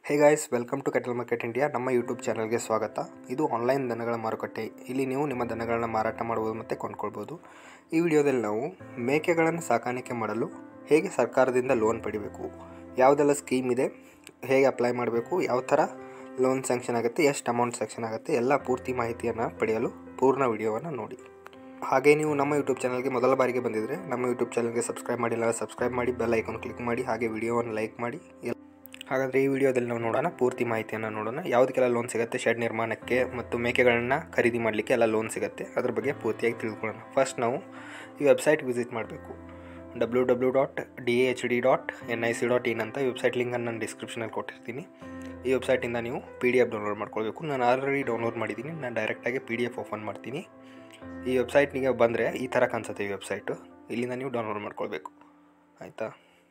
hey guys welcome to cattle market India ನಮ್ಮ YouTube ಚಾನಲ್ಗೆ ಸ್ವಾಗತ ಇದು ಆನ್ಲೈನ್ ದನಗಳ ಮಾರುಕಟ್ಟೆ ಇಲ್ಲಿ ನೀವು ನಿಮ್ಮ ದನಗಳನ್ನ ಮಾರಾಟ ಮಾಡ್ಬೋದು ಮತ್ತು ಕೊಂಡ್ಕೊಳ್ಬೋದು ಈ ವಿಡಿಯೋದಲ್ಲಿ ನಾವು ಮೇಕೆಗಳನ್ನು ಸಾಕಾಣಿಕೆ ಮಾಡಲು ಹೇಗೆ ಸರ್ಕಾರದಿಂದ ಲೋನ್ ಪಡಿಬೇಕು ಯಾವುದೆಲ್ಲ ಸ್ಕೀಮ್ ಇದೆ ಹೇಗೆ ಅಪ್ಲೈ ಮಾಡಬೇಕು ಯಾವ ಥರ ಲೋನ್ ಸ್ಯಾಂಕ್ಷನ್ ಆಗುತ್ತೆ ಎಷ್ಟು ಅಮೌಂಟ್ ಸ್ಯಾಂಕ್ಷನ್ ಆಗುತ್ತೆ ಎಲ್ಲ ಪೂರ್ತಿ ಮಾಹಿತಿಯನ್ನು ಪಡೆಯಲು ಪೂರ್ಣ ವಿಡಿಯೋವನ್ನು ನೋಡಿ ಹಾಗೆ ನೀವು ನಮ್ಮ ಯೂಟ್ಯೂಬ್ ಚಾನಲ್ಗೆ ಮೊದಲ ಬಾರಿಗೆ ಬಂದಿದ್ದರೆ ನಮ್ಮ ಯೂಟ್ಯೂಬ್ ಚಾನಲ್ಗೆ ಸಬ್ಸ್ಕ್ರೈಬ್ ಮಾಡಿಲ್ಲ ಸಬ್ಸ್ಕ್ರೈಬ್ ಮಾಡಿ ಬೆಲ್ ಐಕಾನ್ ಕ್ಲಿಕ್ ಮಾಡಿ ಹಾಗೆ ವಿಡಿಯೋವನ್ನು ಲೈಕ್ ಮಾಡಿ ಎಲ್- ಹಾಗಾದರೆ ಈ ವಿಡಿಯೋದಲ್ಲಿ ನಾವು ನೋಡೋಣ ಪೂರ್ತಿ ಮಾಹಿತಿಯನ್ನು ನೋಡೋಣ ಯಾವುದಕ್ಕೆಲ್ಲ ಲೋನ್ ಸಿಗುತ್ತೆ ಶೆಡ್ ನಿರ್ಮಾಣಕ್ಕೆ ಮತ್ತು ಮೇಕೆಗಳನ್ನು ಖರೀದಿ ಮಾಡಲಿಕ್ಕೆ ಎಲ್ಲ ಲೋನ್ ಸಿಗುತ್ತೆ ಅದ್ರ ಬಗ್ಗೆ ಪೂರ್ತಿಯಾಗಿ ತಿಳ್ಕೊಳ್ಳೋಣ ಫಸ್ಟ್ ನಾವು ಈ ವೆಬ್ಸೈಟ್ ವಿಸಿಟ್ ಮಾಡಬೇಕು W W dot D H D dot N I C dot in ಅಂತ ವೆಬ್ಸೈಟ್ ಲಿಂಕನ್ನು ನಾನು ಡಿಸ್ಕ್ರಿಪ್ಷನಲ್ಲಿ ಕೊಟ್ಟಿರ್ತೀನಿ ಈ ವೆಬ್ಸೈಟಿಂದ ನೀವು ಪಿ ಡಿ ಎಫ್ ಡೌನ್ಲೋಡ್ ಮಾಡ್ಕೊಳ್ಬೇಕು ನಾನು ಆಲ್ರೆಡಿ ಡೌನ್ಲೋಡ್ ಮಾಡಿದ್ದೀನಿ ನಾನು ಡೈರೆಕ್ಟಾಗಿ ಪಿ ಡಿ ಎಫ್ ಓಪನ್ ಮಾಡ್ತೀನಿ ಈ ವೆಬ್ಸೈಟ್ನಿಗೆ ಬಂದರೆ ಈ ಥರ ಕಾಣಿಸುತ್ತೆ ಈ ವೆಬ್ಸೈಟು ಇಲ್ಲಿಂದ ನೀವು ಡೌನ್ಲೋಡ್ ಮಾಡ್ಕೊಳ್ಬೇಕು ಆಯಿತಾ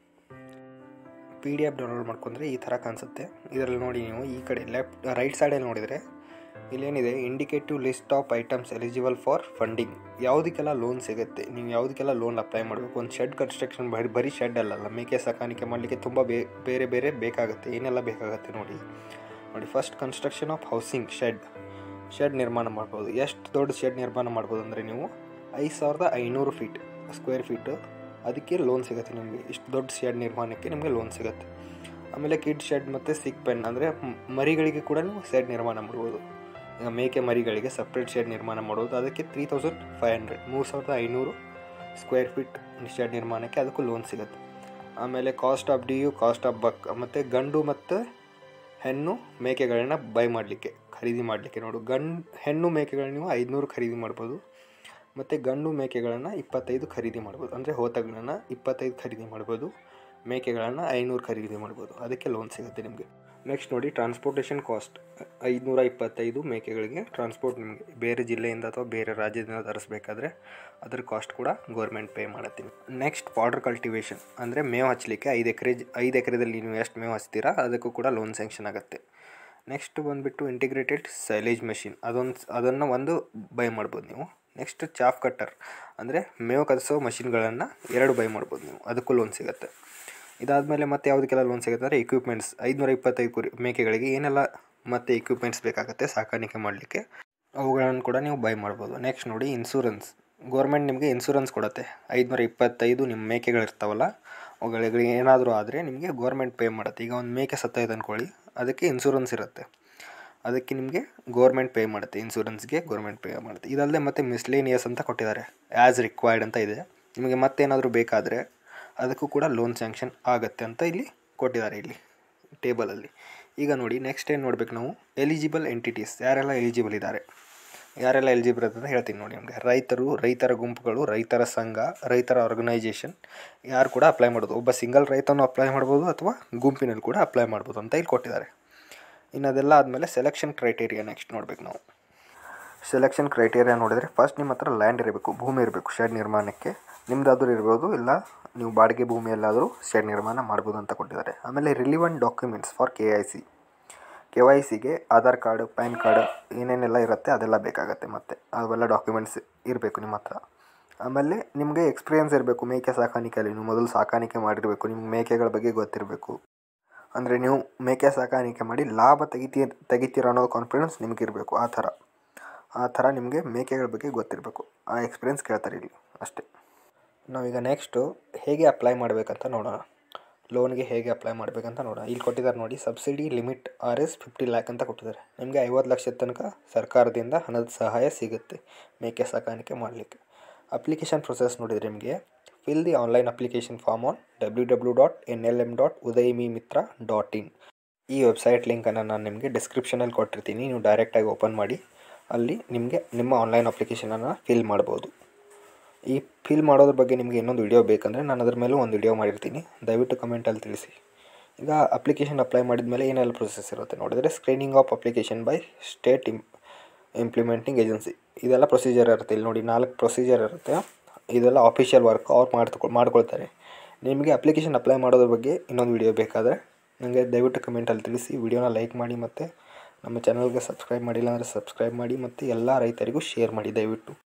ಪಿ ಡಿ ಎಫ್ ಡೌನ್ಲೋಡ್ ಮಾಡ್ಕೊಂಡ್ರೆ ಈ ಥರ ಕಾಣಿಸುತ್ತೆ ಇದರಲ್ಲಿ ನೋಡಿ ನೀವು ಈ ಕಡೆ ಲೆಫ್ಟ್ ರೈಟ್ ಸೈಡಲ್ಲಿ ನೋಡಿದರೆ ಇಲ್ಲೇನಿದೆ indicative list of items eligible for funding ಯಾವುದಕ್ಕೆಲ್ಲ ಲೋನ್ ಸಿಗುತ್ತೆ ನೀವು ಯಾವುದಕ್ಕೆಲ್ಲ ಲೋನ್ ಅಪ್ಲೈ ಮಾಡಬೇಕು ಒಂದು ಶೆಡ್ ಕನ್ಸ್ಟ್ರಕ್ಷನ್ ಬರೀ ಬರೀ ಶೆಡ್ ಅಲ್ಲಲ್ಲ ಮೇಕೆ ಸಾಕಾಣಿಕೆ ಮಾಡಲಿಕ್ಕೆ ತುಂಬ ಬೇ ಬೇರೆ ಬೇರೆ ಬೇಕಾಗುತ್ತೆ ಏನೆಲ್ಲ ಬೇಕಾಗುತ್ತೆ ನೋಡಿ ನೋಡಿ first construction of housing shed shed ನಿರ್ಮಾಣ ಮಾಡ್ಬೋದು ಎಷ್ಟು ದೊಡ್ಡ ಶೆಡ್ ನಿರ್ಮಾಣ ಮಾಡ್ಬೋದು ಅಂದರೆ ನೀವು ಐದು ಸಾವಿರದ ಐನೂರು ಫೀಟ್ ಸ್ಕ್ವೇರ್ ಫೀಟು ಅದಕ್ಕೆ ಲೋನ್ ಸಿಗುತ್ತೆ ನಿಮಗೆ ಇಷ್ಟು ದೊಡ್ಡ ಶೆಡ್ ನಿರ್ಮಾಣಕ್ಕೆ ನಿಮಗೆ ಲೋನ್ ಸಿಗುತ್ತೆ ಆಮೇಲೆ ಕಿಡ್ ಶೆಡ್ ಮತ್ತು ಸಿಕ್ ಪೆನ್ ಅಂದರೆ ಮರಿಗಳಿಗೆ ಕೂಡ ನೀವು ಶೆಡ್ ನಿರ್ಮಾಣ ಮಾಡ್ಬೋದು ಈಗ ಮೇಕೆ ಮರಿಗಳಿಗೆ ಸಪ್ರೇಟ್ ಶೆಡ್ ನಿರ್ಮಾಣ ಮಾಡೋದು ಅದಕ್ಕೆ ತ್ರೀ ತೌಸಂಡ್ ಫೈವ್ ಹಂಡ್ರೆಡ್ ಮೂರು ಸಾವಿರದ ಐನೂರು ಸ್ಕ್ವೇರ್ ಫೀಟ್ ಶೆಡ್ ನಿರ್ಮಾಣಕ್ಕೆ ಅದಕ್ಕೂ ಲೋನ್ ಸಿಗುತ್ತೆ ಆಮೇಲೆ cost of D U cost of buck ಮತ್ತು ಗಂಡು ಮತ್ತು ಹೆಣ್ಣು ಮೇಕೆಗಳನ್ನ ಬೈ ಮಾಡಲಿಕ್ಕೆ ಖರೀದಿ ಮಾಡಲಿಕ್ಕೆ ನೋಡು ಗಂಡು ಹೆಣ್ಣು ಮೇಕೆಗಳನ್ನ ನೀವು ಐದುನೂರು ಖರೀದಿ ಮಾಡ್ಬೋದು ಮತ್ತು ಗಂಡು ಮೇಕೆಗಳನ್ನು ಇಪ್ಪತ್ತೈದು ಖರೀದಿ ಮಾಡ್ಬೋದು ಅಂದರೆ ಹೋತಗಳನ್ನು ಇಪ್ಪತ್ತೈದು ಖರೀದಿ ಮಾಡ್ಬೋದು ಮೇಕೆಗಳನ್ನು ಐನೂರು ಖರೀದಿ ಮಾಡ್ಬೋದು ಅದಕ್ಕೆ ಲೋನ್ ಸಿಗುತ್ತೆ ನಿಮಗೆ ನೆಕ್ಸ್ಟ್ ನೋಡಿ ಟ್ರಾನ್ಸ್ಪೋರ್ಟೇಷನ್ ಕಾಸ್ಟ್ ಐದುನೂರ ಇಪ್ಪತ್ತೈದು ಮೇಕೆಗಳಿಗೆ ಟ್ರಾನ್ಸ್ಪೋರ್ಟ್ ನಿಮಗೆ ಬೇರೆ ಜಿಲ್ಲೆಯಿಂದ ಅಥವಾ ಬೇರೆ ರಾಜ್ಯದಿಂದ ತರಿಸ್ಬೇಕಾದ್ರೆ ಅದ್ರ ಕಾಸ್ಟ್ ಕೂಡ ಗೌರ್ಮೆಂಟ್ ಪೇ ಮಾಡುತ್ತೆ ನೆಕ್ಸ್ಟ್ ಪಾಡರ್ ಕಲ್ಟಿವೇಷನ್ ಅಂದರೆ ಮೇವು ಹಚ್ಚಲಿಕ್ಕೆ ಐದು ಎಕರೆ ಐದು ಎಕರೆದಲ್ಲಿ ನೀವು ಎಷ್ಟು ಮೇವು ಹಚ್ತೀರಾ ಅದಕ್ಕೂ ಕೂಡ ಲೋನ್ ಸ್ಯಾಂಕ್ಷನ್ ಆಗುತ್ತೆ ನೆಕ್ಸ್ಟ್ ಬಂದುಬಿಟ್ಟು ಇಂಟಿಗ್ರೇಟೆಡ್ ಸೈಲೇಜ್ ಮೆಷಿನ್ ಅದೊಂದು ಅದನ್ನು ಒಂದು ಬೈ ಮಾಡ್ಬೋದು ನೀವು ನೆಕ್ಸ್ಟ್ ಚಾಫ್ ಕಟ್ಟರ್ ಅಂದರೆ ಮೇವು ಕಲಿಸೋ ಮಷಿನ್ಗಳನ್ನು ಎರಡು ಬೈ ಮಾಡ್ಬೋದು ನೀವು ಅದಕ್ಕೂ ಲೋನ್ ಸಿಗುತ್ತೆ ಇದಾದಮೇಲೆ ಮತ್ತೆ ಯಾವುದಕ್ಕೆಲ್ಲ ಲೋನ್ ಸಿಗುತ್ತೆ ಅಂದರೆ ಎಕ್ವಿಪ್ಮೆಂಟ್ಸ್ ಐದುನೂರ ಇಪ್ಪತ್ತೈದು ಕುರಿ ಮೇಕೆಗಳಿಗೆ ಏನೆಲ್ಲ ಮತ್ತೆ ಎಕ್ವಿಪ್ಮೆಂಟ್ಸ್ ಬೇಕಾಗುತ್ತೆ ಸಾಕಾಣಿಕೆ ಮಾಡಲಿಕ್ಕೆ ಅವುಗಳನ್ನು ಕೂಡ ನೀವು ಬೈ ಮಾಡ್ಬೋದು ನೆಕ್ಸ್ಟ್ ನೋಡಿ ಇನ್ಸೂರೆನ್ಸ್ ಗೌರ್ಮೆಂಟ್ ನಿಮಗೆ ಇನ್ಸೂರೆನ್ಸ್ ಕೊಡುತ್ತೆ ಐದುನೂರ ಇಪ್ಪತ್ತೈದು ನಿಮ್ಮ ಮೇಕೆಗಳಿರ್ತಾವಲ್ಲ ಅವುಗಳಿಗೆ ಏನಾದರೂ ಆದರೆ ನಿಮಗೆ ಗೌರ್ಮೆಂಟ್ ಪೇ ಮಾಡುತ್ತೆ ಈಗ ಒಂದು ಮೇಕೆ ಸತ್ತೈತೆ ಅಂದ್ಕೊಳ್ಳಿ ಅದಕ್ಕೆ ಇನ್ಸೂರೆನ್ಸ್ ಇರುತ್ತೆ ಅದಕ್ಕೆ ನಿಮಗೆ ಗೌರ್ಮೆಂಟ್ ಪೇ ಮಾಡುತ್ತೆ ಇನ್ಸೂರೆನ್ಸ್ಗೆ ಗೌರ್ಮೆಂಟ್ ಪೇ ಮಾಡುತ್ತೆ ಇದಲ್ಲದೆ ಮತ್ತೆ ಮಿಸ್ಲೇನಿಯಸ್ ಅಂತ ಕೊಟ್ಟಿದ್ದಾರೆ ಆ್ಯಸ್ ರಿಕ್ವೈರ್ಡ್ ಅಂತ ಇದೆ ನಿಮಗೆ ಮತ್ತೇನಾದರೂ ಬೇಕಾದರೆ ಅದಕ್ಕೂ ಕೂಡ ಲೋನ್ ಸ್ಯಾಂಕ್ಷನ್ ಆಗುತ್ತೆ ಅಂತ ಇಲ್ಲಿ ಕೊಟ್ಟಿದ್ದಾರೆ ಇಲ್ಲಿ ಟೇಬಲಲ್ಲಿ ಈಗ ನೋಡಿ ನೆಕ್ಸ್ಟ್ ಏನು ನೋಡ್ಬೇಕು ನಾವು ಎಲಿಜಿಬಲ್ ಎಂಟಿಟೀಸ್ ಯಾರೆಲ್ಲ ಎಲಿಜಿಬಲ್ ಇದ್ದಾರೆ ಯಾರೆಲ್ಲ ಎಲಿಜಿಬಲ್ ಅಂತ ಹೇಳ್ತೀನಿ ನೋಡಿ ನಿಮಗೆ ರೈತರು ರೈತರ ಗುಂಪುಗಳು ರೈತರ ಸಂಘ ರೈತರ ಆರ್ಗನೈಜೇಷನ್ ಯಾರು ಕೂಡ ಅಪ್ಲೈ ಮಾಡ್ಬೋದು ಒಬ್ಬ ಸಿಂಗಲ್ ರೈತನೂ ಅಪ್ಲೈ ಮಾಡ್ಬೋದು ಅಥವಾ ಗುಂಪಿನಲ್ಲಿ ಕೂಡ ಅಪ್ಲೈ ಮಾಡ್ಬೋದು ಅಂತ ಇಲ್ಲಿ ಕೊಟ್ಟಿದ್ದಾರೆ ಇನ್ನು ಅದೆಲ್ಲ ಆದಮೇಲೆ ಸೆಲೆಕ್ಷನ್ ಕ್ರೈಟೇರಿಯಾ ನೆಕ್ಸ್ಟ್ ನೋಡ್ಬೇಕು ನಾವು ಸೆಲೆಕ್ಷನ್ ಕ್ರೈಟೇರಿಯಾ ನೋಡಿದರೆ ಫಸ್ಟ್ ನಿಮ್ಮ ಹತ್ರ ಲ್ಯಾಂಡ್ ಇರಬೇಕು ಭೂಮಿ ಇರಬೇಕು ಶೆಡ್ ನಿರ್ಮಾಣಕ್ಕೆ ನಿಮ್ಮದಾದ್ರೂ ಇರ್ಬೋದು ಇಲ್ಲ ನೀವು ಬಾಡಿಗೆ ಭೂಮಿಯಲ್ಲಾದರೂ ಶೆಡ್ ನಿರ್ಮಾಣ ಮಾಡ್ಬೋದು ಅಂತ ಕೊಟ್ಟಿದ್ದಾರೆ ಆಮೇಲೆ relevant documents for K I C K Y ಸಿಗೆ ಆಧಾರ್ ಕಾರ್ಡು ಪ್ಯಾನ್ ಕಾರ್ಡ್ ಏನೇನೆಲ್ಲ ಇರುತ್ತೆ ಅದೆಲ್ಲ ಬೇಕಾಗುತ್ತೆ ಮತ್ತು ಅವೆಲ್ಲ ಡಾಕ್ಯುಮೆಂಟ್ಸ್ ಇರಬೇಕು ನಿಮ್ಮ ಹತ್ರ ಆಮೇಲೆ ನಿಮಗೆ ಎಕ್ಸ್ಪೀರಿಯನ್ಸ್ ಇರಬೇಕು ಮೇಕೆ ಸಾಕಾಣಿಕೆಯಲ್ಲಿ ನೀವು ಮೊದಲು ಸಾಕಾಣಿಕೆ ಮಾಡಿರಬೇಕು ನಿಮ್ಗೆ ಮೇಕೆಗಳ ಬಗ್ಗೆ ಗೊತ್ತಿರಬೇಕು ಅಂದರೆ ನೀವು ಮೇಕೆ ಸಾಕಾಣಿಕೆ ಮಾಡಿ ಲಾಭ ತೆಗಿತೀ ತೆಗಿತೀರ ಅನ್ನೋ ಕಾನ್ಫಿಡೆನ್ಸ್ ನಿಮ್ಗೆ ಇರಬೇಕು ಆ ಥರ ಆ ಥರ ನಿಮಗೆ ಮೇಕೆಗಳ ಬಗ್ಗೆ ಗೊತ್ತಿರಬೇಕು ಆ ಎಕ್ಸ್ಪೀರಿಯನ್ಸ್ ಕೇಳ್ತಾರೆ ಇಲ್ಲಿ ಅಷ್ಟೇ ನಾವೀಗ ನೆಕ್ಸ್ಟು ಹೇಗೆ ಅಪ್ಲೈ ಮಾಡಬೇಕಂತ ನೋಡೋಣ ಲೋನ್ಗೆ ಹೇಗೆ ಅಪ್ಲೈ ಮಾಡಬೇಕಂತ ನೋಡೋಣ ಇಲ್ಲಿ ಕೊಟ್ಟಿದ್ದಾರೆ ನೋಡಿ subsidy limit R S fifty lakh ಅಂತ ಕೊಟ್ಟಿದ್ದಾರೆ ನಿಮಗೆ ಐವತ್ತು ಲಕ್ಷದ ತನಕ ಸರ್ಕಾರದಿಂದ ಹಣದ ಸಹಾಯ ಸಿಗುತ್ತೆ ಮೇಕೆ ಸಾಕಾಣಿಕೆ ಮಾಡಲಿಕ್ಕೆ ಅಪ್ಲಿಕೇಶನ್ ಪ್ರೊಸೆಸ್ ನೋಡಿದರೆ ನಿಮಗೆ fill the online application form on W W dot N L M dot Udyami Mitra dot in ಈ ವೆಬ್ಸೈಟ್ ಲಿಂಕನ್ನು ನಾನು ನಿಮಗೆ ಡಿಸ್ಕ್ರಿಪ್ಷನಲ್ಲಿ ಕೊಟ್ಟಿರ್ತೀನಿ ನೀವು ಡೈರೆಕ್ಟಾಗಿ ಓಪನ್ ಮಾಡಿ ಅಲ್ಲಿ ನಿಮಗೆ ನಿಮ್ಮ ಆನ್ಲೈನ್ ಅಪ್ಲಿಕೇಶನನ್ನು ಫಿಲ್ ಮಾಡ್ಬೋದು ಈ ಫಿಲ್ ಮಾಡೋದ್ರ ಬಗ್ಗೆ ನಿಮಗೆ ಇನ್ನೊಂದು ವಿಡಿಯೋ ಬೇಕಂದರೆ ನಾನು ಅದ್ರ ಮೇಲೂ ಒಂದು ವಿಡಿಯೋ ಮಾಡಿರ್ತೀನಿ ದಯವಿಟ್ಟು ಕಮೆಂಟಲ್ಲಿ ತಿಳಿಸಿ ಈಗ ಅಪ್ಲಿಕೇಶನ್ ಅಪ್ಲೈ ಮಾಡಿದ ಮೇಲೆ ಏನೆಲ್ಲ ಪ್ರೊಸೆಸ್ ಇರುತ್ತೆ ನೋಡಿದರೆ screening of application by state ಇಂ ಇಂಪ್ಲಿಮೆಂಟಿಂಗ್ ಏಜೆನ್ಸಿ ಇದೆಲ್ಲ ಪ್ರೊಸೀಜರ್ ಇರುತ್ತೆ ಇಲ್ಲಿ ನೋಡಿ ನಾಲ್ಕು ಪ್ರೊಸೀಜರ್ ಇರುತ್ತೆ ಇದೆಲ್ಲ ಆಫಿಷಿಯಲ್ ವರ್ಕ್ ಅವ್ರು ಮಾಡ್ತೊ ಮಾಡ್ಕೊಳ್ತಾರೆ ನಿಮಗೆ ಅಪ್ಲಿಕೇಶನ್ ಅಪ್ಲೈ ಮಾಡೋದ್ರ ಬಗ್ಗೆ ಇನ್ನೊಂದು ವಿಡಿಯೋ ಬೇಕಾದರೆ ನನಗೆ ದಯವಿಟ್ಟು ಕಮೆಂಟಲ್ಲಿ ತಿಳಿಸಿ ವಿಡಿಯೋನ ಲೈಕ್ ಮಾಡಿ ಮತ್ತು ನಮ್ಮ ಚಾನಲ್ಗೆ ಸಬ್ಸ್ಕ್ರೈಬ್ ಮಾಡಿಲ್ಲ ಅಂದರೆ ಸಬ್ಸ್ಕ್ರೈಬ್ ಮಾಡಿ ಮತ್ತು ಎಲ್ಲ ರೈತರಿಗೂ ಶೇರ್ ಮಾಡಿ ದಯವಿಟ್ಟು